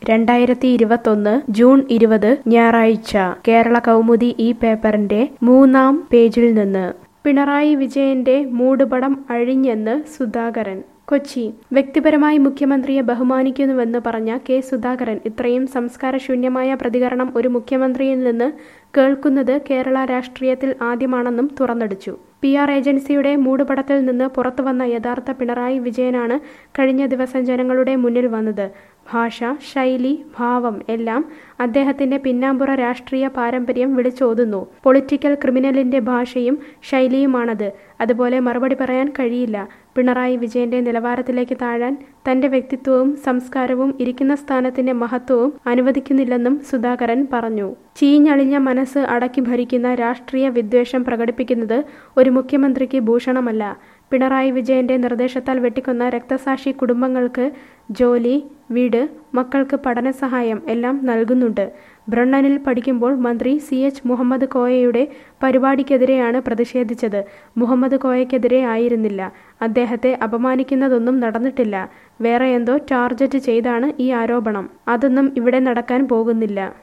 രണ്ടായിരത്തി ഇരുപത്തൊന്ന് ജൂൺ ഇരുപത് ഞായറാഴ്ച കേരള കൗമുദി ഈ പേപ്പറിന്റെ മൂന്നാം പേജിൽ നിന്ന് പിണറായി വിജയന്റെ മൂടുപടം അഴിഞ്ഞെന്ന് സുധാകരൻ കൊച്ചി വ്യക്തിപരമായി മുഖ്യമന്ത്രിയെ ബഹുമാനിക്കുന്നുവെന്ന് പറഞ്ഞ കെ സുധാകരൻ ഇത്രയും സംസ്കാരശൂന്യമായ പ്രതികരണം ഒരു മുഖ്യമന്ത്രിയിൽ നിന്ന് കേൾക്കുന്നത് കേരള രാഷ്ട്രീയത്തിൽ ആദ്യമാണെന്നും തുറന്നടിച്ചു പി ആർ ഏജൻസിയുടെ മൂടുപടത്തിൽ നിന്ന് പുറത്തുവന്ന യഥാർത്ഥ പിണറായി വിജയനാണ് കഴിഞ്ഞ ദിവസം ജനങ്ങളുടെ മുന്നിൽ വന്നത് ഭാഷ ശൈലി ഭാവം എല്ലാം അദ്ദേഹത്തിന്റെ പിന്നാമ്പുറ രാഷ്ട്രീയ പാരമ്പര്യം വിളിച്ചോതുന്നു പൊളിറ്റിക്കൽ ക്രിമിനലിന്റെ ഭാഷയും ശൈലിയുമാണത് അതുപോലെ മറുപടി പറയാൻ കഴിയില്ല പിണറായി വിജയന്റെ നിലവാരത്തിലേക്ക് താഴാൻ തന്റെ വ്യക്തിത്വവും സംസ്കാരവും ഇരിക്കുന്ന സ്ഥാനത്തിന്റെ മഹത്വവും അനുവദിക്കുന്നില്ലെന്നും സുധാകരൻ പറഞ്ഞു ചീഞ്ഞളിഞ്ഞ മനസ്സ് അടക്കി ഭരിക്കുന്ന രാഷ്ട്രീയ വിദ്വേഷം പ്രകടിപ്പിക്കുന്നത് ഒരു മുഖ്യമന്ത്രിക്ക് ഭൂഷണമല്ല പിണറായി വിജയന്റെ നിർദ്ദേശത്താൽ വെട്ടിക്കൊന്ന രക്തസാക്ഷി കുടുംബങ്ങൾക്ക് ജോലി വീട് മക്കൾക്ക് പഠനസഹായം എല്ലാം നൽകുന്നുണ്ട് ബ്രണ്ണനിൽ പഠിക്കുമ്പോൾ മന്ത്രി സി എച്ച് മുഹമ്മദ് കോയയുടെ പരിപാടിക്കെതിരെയാണ് പ്രതിഷേധിച്ചത് മുഹമ്മദ് കോയക്കെതിരെ ആയിരുന്നില്ല അദ്ദേഹത്തെ അപമാനിക്കുന്നതൊന്നും നടന്നിട്ടില്ല വേറെ എന്തോ ടാർഗറ്റ് ചെയ്താണ് ഈ ആരോപണം അതൊന്നും ഇവിടെ നടക്കാൻ പോകുന്നില്ല